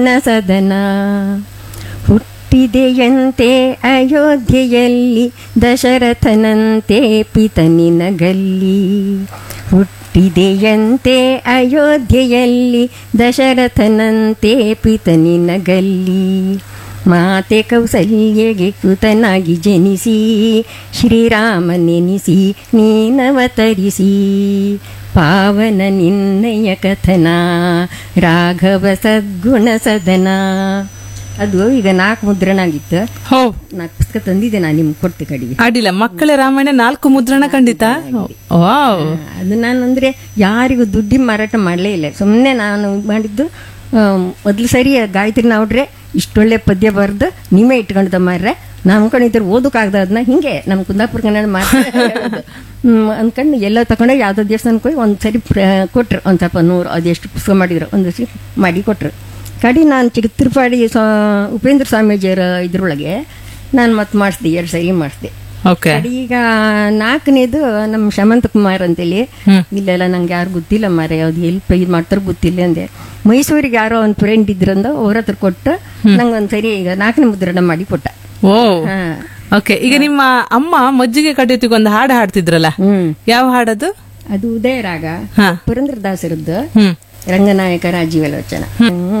ನ ಸದನ ಹುಟ್ಟಿದೆಯಂತೆ ಅಯೋಧ್ಯೆಯಲ್ಲಿ ದಶರಥನಂತೆ ಪಿತನಿನಗಲ್ಲಿ ಹುಟ್ಟಿದೆಯಂತೆ ಅಯೋಧ್ಯೆಯಲ್ಲಿ ದಶರಥನಂತೆ ಪಿತನಿನಗಲ್ಲಿ ಮಾತೆ ಕೌಸಲ್ಯಗೆ ಕೃತನಾಗಿ ಜನಿಸಿ ಶ್ರೀರಾಮನೆನಿಸಿ ನೀನವತರಿಸಿ ಪಾವನ ನಿನ್ನಯ ಕಥನ ರಾಘವ ಸದ್ಗುಣ ಸದನ ಅದು ಈಗ ನಾಲ್ಕು ಮುದ್ರಣ ಆಗಿತ್ತು ಹೋ ನಾಲ್ಕು ಪುಸ್ತಕ ತಂದಿದ್ದೆ ನಾನು ನಿಮ್ಗೆ ಕೊಡ್ತೆ ಕಡೆಗೆ ಅಡ್ಡಿಲ್ಲ ಮಕ್ಕಳ ರಾಮಾಯಣ ನಾಲ್ಕು ಮುದ್ರಣ ಖಂಡಿತ ವಾವ್ ಅದು ನಾನು ಅಂದರೆ ಯಾರಿಗೂ ದುಡ್ಡಿ ಮಾರಾಟ ಮಾಡಲೇ ಇಲ್ಲ ಸುಮ್ಮನೆ ನಾನು ಮಾಡಿದ್ದು ಮೊದಲು ಸರಿ ಗಾಯತ್ರಿ ನಾವ್ರೆ ಇಷ್ಟೊಳ್ಳೆ ಪದ್ಯ ಬರೆದು ನೀವೇ ಇಟ್ಕೊಂಡ್ದ ಮಾರ್ರೆ ನಾವು ಅನ್ಕೊಂಡಿದ್ರು ಓದೋಕ್ಕಾಗ್ದ ಅದನ್ನ ಹಿಂಗೆ ನಮ್ಮ ಕುಂದಾಪುರ ಕನ್ನಡ ಮಾತಾಡೋದು ಅಂದ್ಕೊಂಡು ಎಲ್ಲ ತಗೊಂಡು ಯಾವುದೋ ದೇವಸ್ಥಾನಕ್ಕೆ ಹೋಗಿ ಒಂದು ಸರಿ ಪ್ರ ಕೊಟ್ರು ಒಂದು ಸ್ವಲ್ಪ ನೂರು ಅದೆಷ್ಟು ಪುಸ್ತಕ ಮಾಡಿದ್ರು ಒಂದು ಸರಿ ಮಾಡಿ ಕೊಟ್ರು ಕಡಿ ನಾನು ಚಿತ್ರಪಾಡಿ ಸ್ವಾ ಉಪೇಂದ್ರ ಸ್ವಾಮೀಜಿಯವರ ಇದ್ರೊಳಗೆ ನಾನು ಮತ್ತೆ ಮಾಡಿಸ್ದೆ ಎರಡು ಸರಿ ಮಾಡಿಸ್ದೆ ಓಕೆ ಕಡೆ ಈಗ ನಾಲ್ಕನೇದು ನಮ್ಮ ಶಮಂತ್ ಕುಮಾರ್ ಅಂತೇಳಿ ಇಲ್ಲೆಲ್ಲ ನಂಗೆ ಯಾರು ಗೊತ್ತಿಲ್ಲ ಮಾರೆ ಯಾವ್ದು ಎಲ್ಲಿ ಪೈ ಮಾಡ್ತಾರೋ ಗೊತ್ತಿಲ್ಲ ಅಂದೆ ಮೈಸೂರಿಗೆ ಯಾರೋ ಒಂದು ಫ್ರೆಂಡ್ ಇದ್ರಂದ ಅವ್ರ ಹತ್ರ ಕೊಟ್ಟು ನಂಗೆ ಒಂದ್ಸರಿ ಈಗ ನಾಲ್ಕನೇ ಮುದ್ರಣ ಮಾಡಿ ಕೊಟ್ಟ ಓ ಹಾ ಓಕೆ ಈಗ ನಿಮ್ಮ ಅಮ್ಮ ಮಜ್ಜಿಗೆ ಕಡಿಯೋತಿಗೆ ಒಂದು ಹಾಡು ಹಾಡ್ತಿದ್ರಲ್ಲ ಹ್ಮ್ ಯಾವ ಹಾಡದು ಅದು ಉದಯರಾಗ ಹಾ ಪುರಂದ್ರದಾಸರದ್ದು ಹ್ಮ್ ರಂಗನಾಯಕ ರಾಜೀವಲೋಚನ